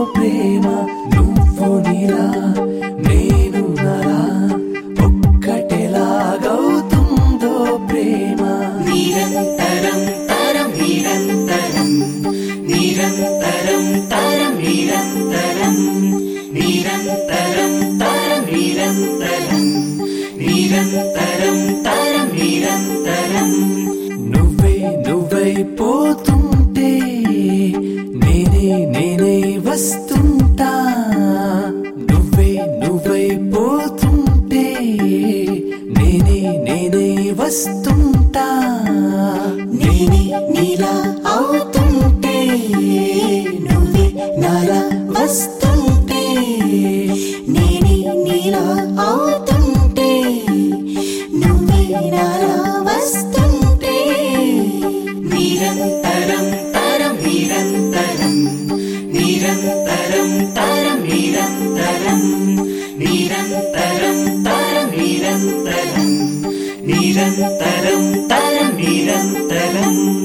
ప్రేమ నువ్వు నీలా నేను నలా ఒక్కటెలాగవుతుందో ప్రేమ నిరంతరం తరం నిరంతరం నిరంతరం తరం నిరంతరం నిరంతరం తరం నిరంతరం నిరంతరం తరం నిరంతరం నువ్వే నువ్వై పోతుంటే నేనే నేనే వస్తుంటా నువ్వే నువ్వై పోతుంటే నేనే నేనే వస్తుంటా నేనే నీలా అవుతుంటే నువ్వే నాలా వస్తుంటే నేనే నీలా అవుతుంటే నువ్వే నాలా వస్తుంటే నిరంతరం తరం నిరంతరం నిరంతరం తరం నిరంతరం నిరంతరం తరం నిరంతరం నిరంతరం తరం నిరంతరం